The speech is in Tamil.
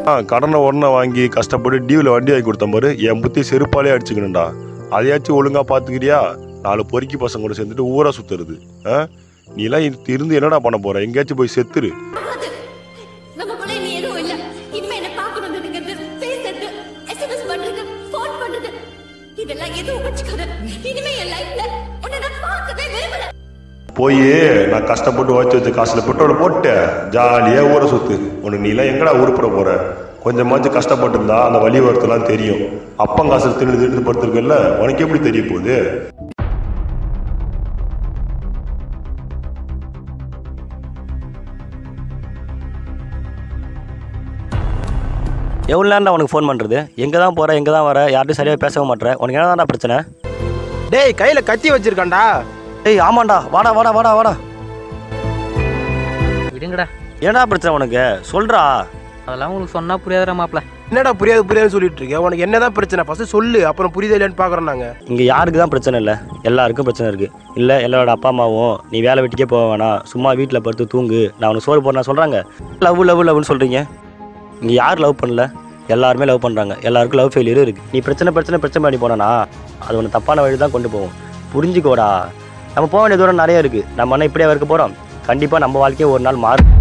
ஆ கடனை உடனே வாங்கி கஷ்டப்பட்டு டியூவில் வண்டி வாங்கி கொடுத்த பாரு என் புத்தி செருப்பாலே அடிச்சுக்கணும்டா அதையாச்சும் ஒழுங்கா பார்த்துக்கிறியா நாலு பொறுக்கி பசங்க கூட சேர்ந்துட்டு ஊரா சுத்துறது ஆ நீலாம் இருந்து- இருந்து என்னடா பண்ண போற எங்கேயாச்சும் போய் செத்துரு அது நமக்குள்ள இனி எதுவும் இல்ல இனிமே என்ன பார்க்கணுங்கிறது பேசுறது எஸ்எம்எஸ் பண்றது ஃபோன் பண்றது இதெல்லாம் எதுவும் வச்சுக்காத இனிமே என் லைஃப்ல உன்னை நான் பார்க்கவே விரும்பல போய் நான் கஷ்டப்பட்டு வச்சு வச்ச காசுல பெட்ரோல் போட்டு ஜாலியா ஊரை சுத்து உனக்கு நீலாம் எங்கடா உருப்பட போற கொஞ்சமாச்சும் கஷ்டப்பட்டு இருந்தா அந்த வழி வரத்துலாம் தெரியும் அப்பங்காசு தின்னு தின்னு படுத்திருக்கல உனக்கு எப்படி தெரிய போகுது எவ்வளோ நேரம் உனக்கு ஃபோன் பண்ணுறது எங்கே தான் போகிற எங்கே தான் வர யார்ட்டும் சரியாக பேசவும் மாட்டேற உனக்கு என்னதான்டா பிரச்சனை டேய் கையில கத்தி வச்சிருக்கான்டா ஏய் ஆமாண்டா வாடா வாடா வாடா வாடா விடுங்கடா என்னடா பிரச்சனை உனக்கு சொல்கிறா அதெல்லாம் உங்களுக்கு சொன்னா புரியாதுடா மாப்ள என்னடா புரியாது புரியாது சொல்லிட்டு இருக்கேன் உனக்கு என்னதான் பிரச்சனை ஃபர்ஸ்ட் சொல்லு அப்புறம் புரியுதா இல்லையான்னு பாக்குறோம் நாங்க இங்கே யாருக்கு தான் பிரச்சனை இல்லை எல்லாருக்கும் பிரச்சனை இருக்குது இல்லை எல்லாரோட அப்பா அம்மாவும் நீ வேலை வெட்டிக்கே போக வேணாம் சும்மா வீட்டில் படுத்து தூங்கு நான் உனக்கு சோறு போடுறேன் சொல்கிறாங்க லவ் லவ் லவ்னு சொல்கிறீங்க இங்கே யார் லவ் பண்ணல எல்லாருமே லவ் பண்ணுறாங்க எல்லாருக்கும் லவ் ஃபெயிலியரும் இருக்குது நீ பிரச்சனை பிரச்சனை பிரச்சனை பண்ணி போனா அது உன்னை தப்பான வழி தான் கொண்டு போகும் புரிஞ்சுக்கோடா நம்ம போக வேண்டிய தூரம் நிறைய இருக்குது நம்ம என்ன இப்படியே இருக்க போகிறோம் கண்டிப்பாக நம்ம வாழ்க்கையே ஒரு நாள் மாறும்